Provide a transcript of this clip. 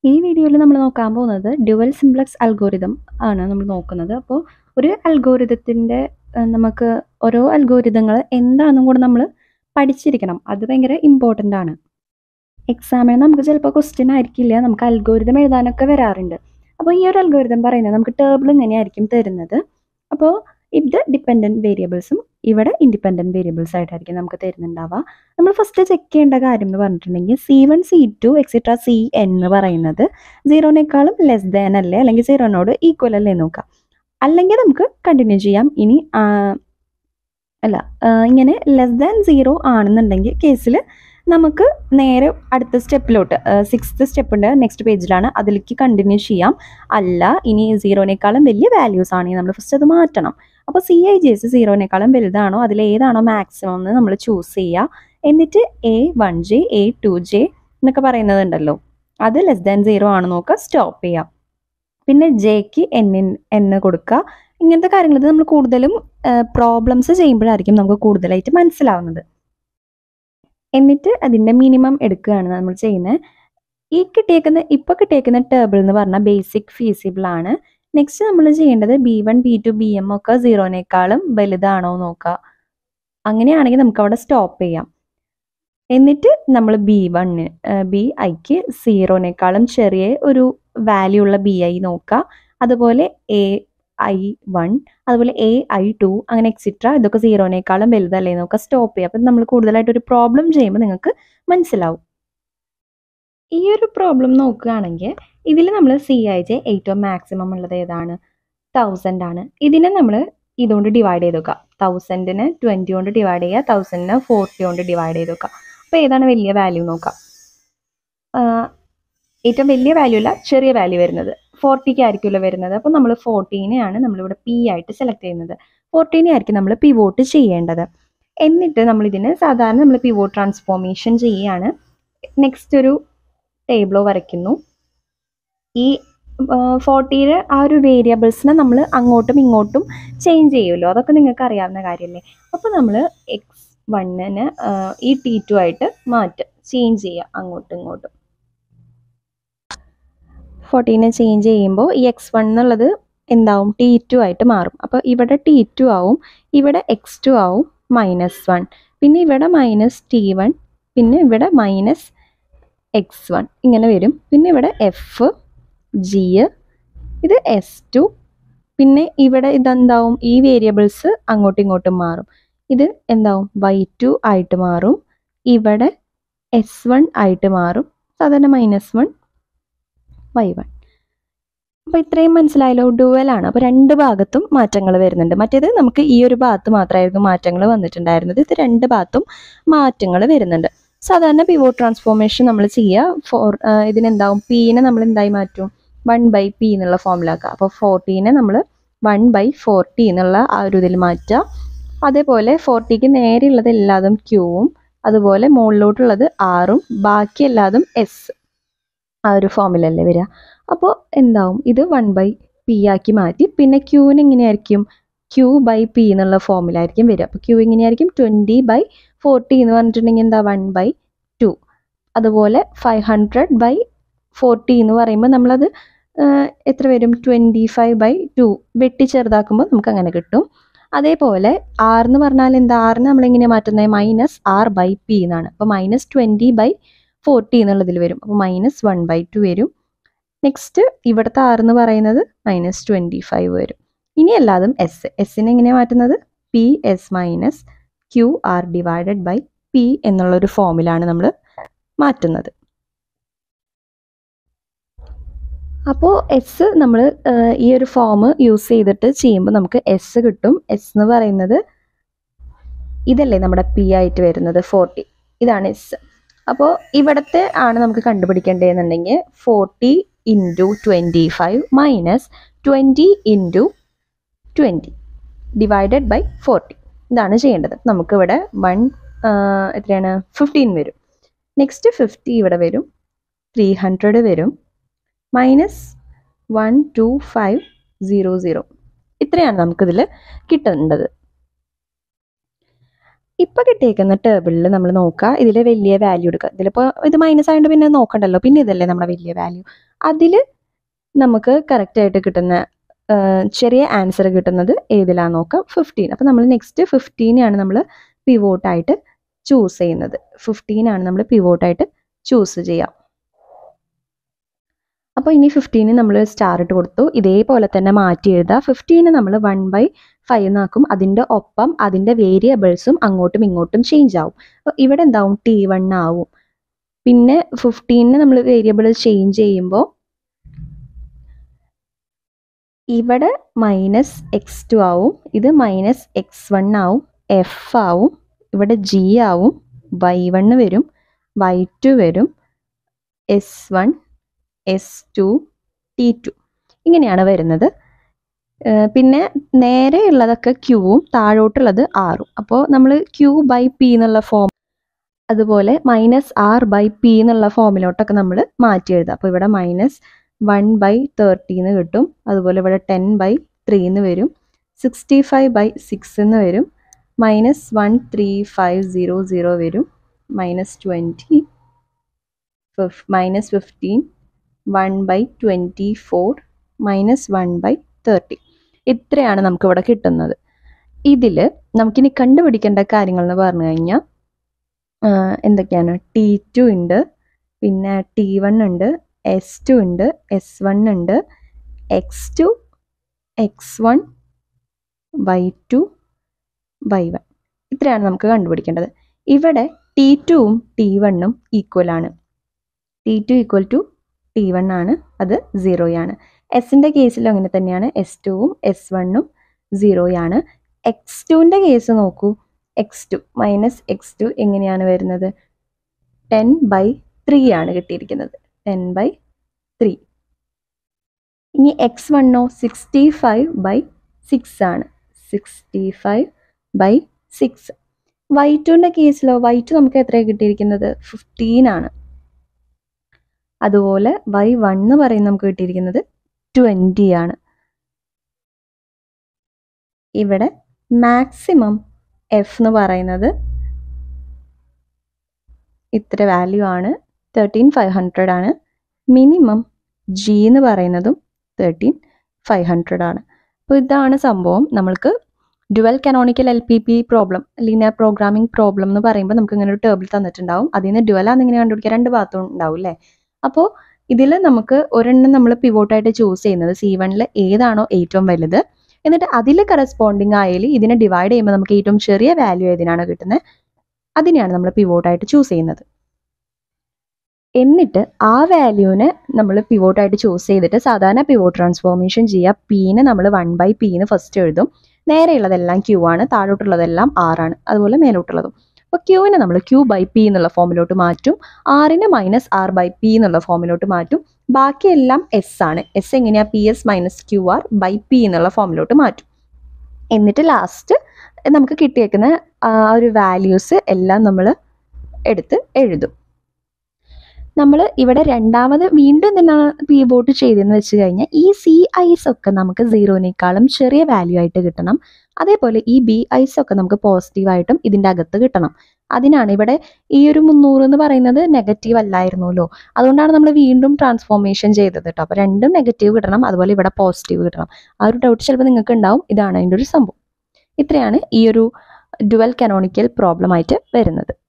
ഈ വീഡിയോയിൽ നമ്മൾ നോക്കാൻ പോകുന്നത് ഡ്യുവൽ സിംപ്ലക്സ് അൽഗോരിതം ആണ് നമ്മൾ നോക്കുന്നത് അപ്പോൾ ഒരു അൽഗോരിതത്തിൻ്റെ നമുക്ക് ഓരോ അൽഗോരിതങ്ങൾ എന്താണെന്നും കൂടെ നമ്മൾ പഠിച്ചിരിക്കണം അത് ഭയങ്കര ഇമ്പോർട്ടൻ്റ് ആണ് എക്സാമിന് നമുക്ക് ചിലപ്പോൾ ക്വസ്റ്റ്യൻ ആയിരിക്കില്ല നമുക്ക് അൽഗോരിതം എഴുതാനൊക്കെ വരാറുണ്ട് അപ്പോൾ ഈ ഒരു അൽഗോരിതം പറയുന്നത് നമുക്ക് ടേബിൾ ഇങ്ങനെയായിരിക്കും തരുന്നത് അപ്പോൾ ഇത് ഡിപ്പെൻഡൻറ്റ് വേരിയബിൾസും ഇവിടെ ഇൻഡിപെൻഡൻറ്റ് വേരിയബിൾസ് ആയിട്ടായിരിക്കും നമുക്ക് തരുന്നുണ്ടാവുക നമ്മൾ ഫസ്റ്റ് ചെക്ക് ചെയ്യേണ്ട കാര്യം എന്ന് പറഞ്ഞിട്ടുണ്ടെങ്കിൽ C one C two etcetera C N എന്ന് പറയുന്നത് സീറോനേക്കാളും ലെസ് ദാൻ അല്ലേ അല്ലെങ്കിൽ സീറോനോട് ഈക്വൽ അല്ലേ നോക്കാം അല്ലെങ്കിൽ നമുക്ക് കണ്ടിന്യൂ ചെയ്യാം ഇനി ആ, അല്ല ആ, ഇങ്ങനെ ലെസ് ദാൻ സീറോ ആണെന്നുണ്ടെങ്കിൽ കേസിൽ നമുക്ക് നേരെ അടുത്ത സ്റ്റെപ്പിലോട്ട് സിക്സ്ത് സ്റ്റെപ്പിൻ്റെ നെക്സ്റ്റ് പേജിലാണ് അതിലേക്ക് കണ്ടിന്യൂ ചെയ്യാം അല്ല ഇനി സീറോനേക്കാളും വലിയ വാല്യൂസ് ആണെങ്കിൽ നമ്മൾ ഫസ്റ്റ് അത് മാറ്റണം അപ്പോൾ സി ഐ ജി എസ് സീറോനേക്കാളും വലുതാണോ അതിൽ ഏതാണോ മാക്സിമം എന്ന് നമ്മൾ ചൂസ് ചെയ്യുക എന്നിട്ട് A one J A two J എന്നൊക്കെ പറയുന്നതുണ്ടല്ലോ അത് ലെസ് ദാൻ സീറോ ആണ് നോക്കുക സ്റ്റോപ്പ് ചെയ്യാം പിന്നെ ജെക്ക് എൻ എന്ന് കൊടുക്കുക ഇങ്ങനത്തെ കാര്യങ്ങൾ ഇത് നമ്മൾ കൂടുതലും പ്രോബ്ലംസ് ചെയ്യുമ്പോഴായിരിക്കും നമുക്ക് കൂടുതലായിട്ട് മനസ്സിലാവുന്നത് എന്നിട്ട് അതിൻ്റെ മിനിമം എടുക്കുകയാണ് നമ്മൾ ചെയ്യുന്നത് ഈ കിട്ടിയേക്കുന്ന ഇപ്പോൾ കിട്ടിയേക്കുന്ന ടേബിൾ എന്ന് പറഞ്ഞാൽ ബേസിക് ഫീസിബിൾ ആണ് നെക്സ്റ്റ് നമ്മൾ ചെയ്യേണ്ടത് B one B two B M ഒക്കെ സീറോനേക്കാളും വലുതാണോ നോക്കുക അങ്ങനെയാണെങ്കിൽ നമുക്ക് അവിടെ സ്റ്റോപ്പ് ചെയ്യാം എന്നിട്ട് നമ്മൾ ബി വണ്ണ് ബി ഐക്ക് സീറോനേക്കാളും ചെറിയ ഒരു വാല്യൂ ഉള്ള ബി ഐ നോക്കുക അതുപോലെ എ ഐ വൺ അതുപോലെ എ ഐ ടു അങ്ങനെ എക്സിട്ര ഇതൊക്കെ സീറോനേക്കാളും വലുതല്ലേ നോക്കുക സ്റ്റോപ്പ് ചെയ്യുക അപ്പം നമ്മൾ കൂടുതലായിട്ട് ഒരു പ്രോബ്ലം ചെയ്യുമ്പോൾ നിങ്ങൾക്ക് മനസ്സിലാവും ഈ ഒരു പ്രോബ്ലം നോക്കുകയാണെങ്കിൽ ഇതിൽ നമ്മൾ സി ഐ ജെ ഏറ്റവും മാക്സിമം ഉള്ളത് ഏതാണ് തൗസൻഡ് ആണ് ഇതിനെ നമ്മൾ ഇതുകൊണ്ട് ഡിവൈഡ് ചെയ്ത് വെക്കുക തൗസൻഡിന് ട്വൻറ്റി കൊണ്ട് ഡിവൈഡ് ചെയ്യുക തൗസൻഡിന് ഫോർട്ടി കൊണ്ട് ഡിവൈഡ് ചെയ്ത് വെക്കുക അപ്പോൾ ഏതാണ് വലിയ വാല്യൂ നോക്കാം ആഹ് ഏറ്റവും വലിയ വാല്യൂ അല്ല ചെറിയ വാല്യൂ വരുന്നത് ഫോർട്ടിക്ക് ആയിരിക്കുമല്ലോ വരുന്നത് അപ്പോൾ നമ്മൾ ഫോർട്ടീനെയാണ് നമ്മളിവിടെ പി ആയിട്ട് സെലക്ട് ചെയ്യുന്നത് ഫോർട്ടീനെ ആയിരിക്കും നമ്മൾ പി വോട്ട് ചെയ്യേണ്ടത് എന്നിട്ട് നമ്മൾ ഇതിന് സാധാരണ നമ്മൾ പി വോട്ട് ട്രാൻസ്ഫോർമേഷൻ ചെയ്യുകയാണ് നെക്സ്റ്റ് ഒരു ടേബിളോ വരയ്ക്കുന്നു ഈ ഫോർട്ടിയുടെ ആ ഒരു വേരിയബിൾസിനെ നമ്മൾ അങ്ങോട്ടും ഇങ്ങോട്ടും ചേഞ്ച് ചെയ്യുമല്ലോ അതൊക്കെ നിങ്ങൾക്ക് അറിയാവുന്ന കാര്യമല്ലേ അപ്പോൾ നമ്മൾ എക്സ് വണ്ണിന് ഈ ടി ടു ആയിട്ട് മാറ്റുക ചേഞ്ച് ചെയ്യുക അങ്ങോട്ടും ഇങ്ങോട്ടും ഫോർട്ടീനെ ചേഞ്ച് ചെയ്യുമ്പോൾ ഈ എക്സ് വൺ എന്നുള്ളത് എന്താവും ടി ടു ആയിട്ട് മാറും അപ്പോൾ ഇവിടെ ടി ടു ആവും ഇവിടെ എക്സ് ടു ആവും മൈനസ് വൺ പിന്നെ ഇവിടെ മൈനസ് ടി വൺ പിന്നെ ഇവിടെ മൈനസ് എക്സ് വൺ ഇങ്ങനെ വരും പിന്നെ ഇവിടെ എഫ് ജി ഇത് എസ് ടു പിന്നെ ഇവിടെ ഇതെന്താവും ഈ വേരിയബിൾസ് അങ്ങോട്ടും ഇങ്ങോട്ടും മാറും ഇത് എന്താവും വൈ ടു ആയിട്ട് മാറും ഇവിടെ എസ് വൺ ആയിട്ട് മാറും സാധാരണ മൈനസ് വൺ വൈ വൺ അപ്പോൾ ഇത്രയും മനസ്സിലായല്ലോ ഡുവലാണ് അപ്പോൾ രണ്ട് ഭാഗത്തും മാറ്റങ്ങൾ വരുന്നുണ്ട് മറ്റേത് നമുക്ക് ഈ ഒരു ഭാഗത്ത് മാത്രമായിരുന്നു മാറ്റങ്ങൾ വന്നിട്ടുണ്ടായിരുന്നത് ഇത് രണ്ട് ഭാഗത്തും മാറ്റങ്ങൾ വരുന്നുണ്ട് സാധാരണ പിവോട്ട് ട്രാൻസ്ഫോർമേഷൻ നമ്മൾ ചെയ്യുക ഫോർ ഇതിനെന്താവും പീനെ നമ്മൾ എന്തായി മാറ്റും വൺ ബൈ പി എന്നുള്ള ഫോമിലാക്കുക അപ്പോൾ ഫോർട്ടീനെ നമ്മൾ വൺ ബൈ ഫോർട്ടി എന്നുള്ള ആ ഒരു ഇതിൽ മാറ്റുക അതേപോലെ ഫോർട്ടിക്ക് നേരെയുള്ളത് എല്ലാതും ക്യൂവും അതുപോലെ മുകളിലോട്ടുള്ളത് ആറും ബാക്കി എല്ലാതും എസ് ആ ഒരു ഫോമിലല്ലേ വരിക അപ്പോൾ എന്താവും ഇത് വൺ ബൈ പി ആക്കി മാറ്റി പിന്നെ ക്യൂവിന് എങ്ങനെയായിരിക്കും ക്യൂ ബൈ പി എന്നുള്ള ഫോമിലായിരിക്കും വരിക അപ്പോൾ ക്യൂ എങ്ങനെയായിരിക്കും ട്വൻറ്റി ബൈ ഫോർട്ടി എന്ന് പറഞ്ഞിട്ടുണ്ടെങ്കിൽ എന്താ വൺ ബൈ ടു അതുപോലെ ഫൈവ് ഹൺഡ്രഡ് ബൈ ഫോർട്ടി എന്ന് പറയുമ്പോൾ നമ്മളത് ആഹ്, എത്ര വരും ട്വൻറ്റി ഫൈവ് ബൈ ടു വെട്ടി ചെറുതാക്കുമ്പോൾ നമുക്ക് അങ്ങനെ കിട്ടും അതേപോലെ ആർ എന്ന് പറഞ്ഞാൽ എന്താ ആറിന് നമ്മളെങ്ങനെയാണ് മാറ്റുന്നത് മൈനസ് ആർ ബൈ പി എന്നാണ് അപ്പോൾ മൈനസ് ട്വൻറ്റി ബൈ ഫോർട്ടി എന്നുള്ളതിൽ വരും അപ്പോൾ മൈനസ് വൺ ബൈ ടു വരും നെക്സ്റ്റ് ഇവിടുത്തെ ആർ എന്ന് പറയുന്നത് മൈനസ് ട്വൻറ്റി ഫൈവ് വരും ഇനി എല്ലാതും എസ് എസ്സിനെ എങ്ങനെയാണ് മാറ്റുന്നത് P S minus Q R divided by P എന്നുള്ളൊരു ഫോമിലാണ് നമ്മൾ മാറ്റുന്നത് അപ്പോൾ എസ് നമ്മൾ ഈ ഒരു ഫോം യൂസ് ചെയ്തിട്ട് ചെയ്യുമ്പോൾ നമുക്ക് എസ് കിട്ടും എസ് എന്ന് പറയുന്നത് ഇതല്ലേ നമ്മുടെ പി ആയിട്ട് വരുന്നത് ഫോർട്ടി ഇതാണ് എസ് അപ്പോൾ ഇവിടുത്തെ ആണ് നമുക്ക് കണ്ടുപിടിക്കേണ്ടതെന്നുണ്ടെങ്കിൽ forty into twenty five minus twenty into twenty divided by forty ഇതാണ് ചെയ്യേണ്ടത് നമുക്കിവിടെ വൺ എത്രയാണ് ഫിഫ്റ്റീൻ വരും നെക്സ്റ്റ് ഫിഫ്റ്റി ഇവിടെ വരും ത്രീ ഹൺഡ്രഡ് വരും minus one two five zero zero ഇത്രയാണ് നമുക്കിതിൽ കിട്ടേണ്ടത് ഇപ്പൊ കിട്ടിയേക്കുന്ന ടേബിളിൽ നമ്മൾ നോക്കുക ഇതിൽ വലിയ വാല്യൂ എടുക്കുക ഇതിലിപ്പോൾ ഇത് മൈനസ് ആയതുകൊണ്ട് പിന്നെ നോക്കണ്ടല്ലോ പിന്നെ ഇതല്ലേ നമ്മുടെ വലിയ വാല്യൂ അതിൽ നമുക്ക് കറക്റ്റായിട്ട് കിട്ടുന്ന ആ, ചെറിയ ആൻസർ കിട്ടുന്നത് ഏതിലാന്ന് നോക്കാം ഫിഫ്റ്റീൻ അപ്പോൾ നമ്മൾ നെക്സ്റ്റ് ഫിഫ്റ്റീനെയാണ് നമ്മൾ പിവോട്ടായിട്ട് ചൂസ് ചെയ്യുന്നത് ഫിഫ്റ്റീൻ ആണ് നമ്മൾ പിവോട്ടായിട്ട് ചൂസ് ചെയ്യാം അപ്പോൾ ഇനി ഫിഫ്റ്റീന് നമ്മൾ സ്റ്റാർ ഇട്ട് കൊടുത്തു ഇതേപോലെ തന്നെ മാറ്റി എഴുതുക ഫിഫ്റ്റീന് നമ്മൾ വൺ ബൈ ഫൈവ് എന്നാക്കും അതിൻ്റെ ഒപ്പം അതിൻ്റെ വേരിയബിൾസും അങ്ങോട്ടും ഇങ്ങോട്ടും ചേഞ്ച് ആവും അപ്പോൾ ഇവിടെ എന്താവും ടി വൺ ആവും പിന്നെ ഫിഫ്റ്റീനിന് നമ്മൾ വേരിയബിൾ ചേഞ്ച് ചെയ്യുമ്പോൾ ഇവിടെ മൈനസ് എക്സ് ടു ആവും ഇത് മൈനസ് എക്സ് വൺ ആവും എഫ് ആവും ഇവിടെ ജി ആവും വൈ വണ്ണ് വരും വൈ ടു വരും S one S two T two ഇങ്ങനെയാണ് വരുന്നത് ഏഹ് പിന്നെ നേരെയുള്ളതൊക്കെ ക്യൂവും താഴോട്ടുള്ളത് ആറും അപ്പോൾ നമ്മൾ ക്യൂ ബൈ പി എന്നുള്ള ഫോം അതുപോലെ മൈനസ് ആർ ബൈ പി എന്നുള്ള ഫോമിലോട്ടൊക്കെ നമ്മൾ മാറ്റി എഴുതാം അപ്പോൾ ഇവിടെ മൈനസ് വൺ ബൈ തേർട്ടീന്ന് കിട്ടും അതുപോലെ ഇവിടെ ടെൻ ബൈ ത്രീന്ന് വരും സിക്സ്റ്റി ഫൈവ് ബൈ സിക്സ് എന്ന് വരും minus one three five zero zero വരും minus twenty minus fifteen one by twenty four minus one by thirty ഇത്രയാണ് നമുക്കിവിടെ കിട്ടുന്നത് ഇതിൽ നമുക്കിനി കണ്ടുപിടിക്കേണ്ട കാര്യങ്ങൾ എന്ന് പറഞ്ഞു കഴിഞ്ഞാൽ എന്തൊക്കെയാണ് ടി ടു ഉണ്ട് പിന്നെ ടി വൺ ഉണ്ട് എസ് ടു ഉണ്ട് എസ് വൺ ഉണ്ട് X two X one Y two Y one ഇത്രയാണ് നമുക്ക് കണ്ടുപിടിക്കേണ്ടത് ഇവിടെ ടി ടുവും ടി വണ്ണും ഈക്വൽ ആണ് T two equal to T one ആണ് അത് സീറോയാണ് എസിൻ്റെ കേസിലും അങ്ങനെ തന്നെയാണ് എസ് ടുവും എസ് വണ്ണും സീറോയാണ് എക്സ് ടുവിൻ്റെ കേസ് നോക്കൂ X two minus X two എങ്ങനെയാണ് വരുന്നത് ടെൻ ബൈ ത്രീ ആണ് കിട്ടിയിരിക്കുന്നത് ടെൻ ബൈ ത്രീ ഇനി എക്സ് വണ്ണോ സിക്സ്റ്റി ഫൈവ് ബൈ സിക്സ് ആണ് sixty five by six Y ടുവിൻ്റെ കേസിലോ വൈ ടു നമുക്ക് എത്രയാണ് കിട്ടിയിരിക്കുന്നത് ഫിഫ്റ്റീൻ ആണ് അതുപോലെ വൈ വൺ എന്ന് പറയുന്നത് നമുക്ക് കിട്ടിയിരിക്കുന്നത് ട്വൻറ്റി ആണ് ഇവിടെ മാക്സിമം എഫ് എന്ന് പറയുന്നത് ഇത്ര വാല്യൂ ആണ് തേർട്ടീൻ ഫൈവ് ഹൺഡ്രഡ് ആണ് മിനിമം ജി എന്ന് പറയുന്നതും തേർട്ടീൻ ഫൈവ് ഹൺഡ്രഡ് ആണ് അപ്പോൾ ഇതാണ് സംഭവം നമ്മൾക്ക് dual canonical L P P problem linear programming problem എന്ന് പറയുമ്പോൾ നമുക്ക് ഇങ്ങനെ ഒരു ടേബിൾ തന്നിട്ടുണ്ടാവും അതിൽ നിന്ന് ഡുവലാന്ന് ഇങ്ങനെ കണ്ടുപിടിക്കുക രണ്ട് ഭാഗത്തും ഉണ്ടാവും അല്ലേ അപ്പോൾ ഇതിൽ നമുക്ക് ഒരെണ്ണം നമ്മൾ പിവോട്ടായിട്ട് ചൂസ് ചെയ്യുന്നത് സി വണ്ണിൽ ഏതാണോ ഏറ്റവും വലുത് എന്നിട്ട് അതിൽ കറസ്പോണ്ടിങ് ആയാൽ ഇതിനെ ഡിവൈഡ് ചെയ്യുമ്പോൾ നമുക്ക് ഏറ്റവും ചെറിയ വാല്യൂ ഏതിനാണ് കിട്ടുന്നത് അതിനെയാണ് നമ്മൾ പിവോട്ടായിട്ട് ചൂസ് ചെയ്യുന്നത് എന്നിട്ട് ആ വാല്യൂവിനെ നമ്മൾ പിവോട്ടായിട്ട് ചൂസ് ചെയ്തിട്ട് സാധാരണ പിവോട്ട് ട്രാൻസ്ഫോർമേഷൻ ചെയ്യുക പീനെ നമ്മൾ വൺ ബൈ പീന്ന് ഫസ്റ്റ് എഴുതും നേരെയുള്ളതെല്ലാം ക്യൂ ആണ് താഴോട്ടുള്ളതെല്ലാം ആറാണ് അതുപോലെ മേലോട്ടുള്ളതും അപ്പോൾ ക്യൂവിനെ നമ്മൾ ക്യൂ ബൈ പി എന്നുള്ള ഫോമിലോട്ട് മാറ്റും ആറിനെ മൈനസ് ആർ ബൈ പി എന്നുള്ള ഫോമിലോട്ട് മാറ്റും ബാക്കിയെല്ലാം എസ് ആണ് എസ് എങ്ങനെയാ P S minus Q R by P എന്നുള്ള ഫോമിലോട്ട് മാറ്റും എന്നിട്ട് ലാസ്റ്റ് നമുക്ക് കിട്ടിയേക്കുന്ന ആ ഒരു വാല്യൂസ് എല്ലാം നമ്മൾ എടുത്ത് എഴുതും നമ്മൾ ഇവിടെ രണ്ടാമത് വീണ്ടും എന്തിനാണ് പി വോട്ട് ചെയ്തതെന്ന് വെച്ച് കഴിഞ്ഞാൽ ഈ സി ഐസ് ഒക്കെ നമുക്ക് സീറോനേക്കാളും ചെറിയ വാല്യൂ ആയിട്ട് കിട്ടണം അതേപോലെ ഈ ബി ഐസ് ഒക്കെ നമുക്ക് പോസിറ്റീവായിട്ടും ഇതിൻ്റെ അകത്ത് കിട്ടണം അതിനാണ് ഇവിടെ ഈ ഒരു മുന്നൂറ് എന്ന് പറയുന്നത് നെഗറ്റീവ് അല്ലായിരുന്നല്ലോ അതുകൊണ്ടാണ് നമ്മൾ വീണ്ടും ട്രാൻസ്ഫോർമേഷൻ ചെയ്തത് കേട്ടോ അപ്പോൾ രണ്ടും നെഗറ്റീവ് കിട്ടണം അതുപോലെ ഇവിടെ പോസിറ്റീവ് കിട്ടണം ആ ഒരു ഡൗട്ട് ചിലപ്പോൾ നിങ്ങൾക്ക് ഉണ്ടാവും ഇതാണ് അതിൻ്റെ ഒരു സംഭവം ഇത്രയാണ് ഈ ഒരു ഡുവൽ കനോണിക്കൽ പ്രോബ്ലം ആയിട്ട് വരുന്നത്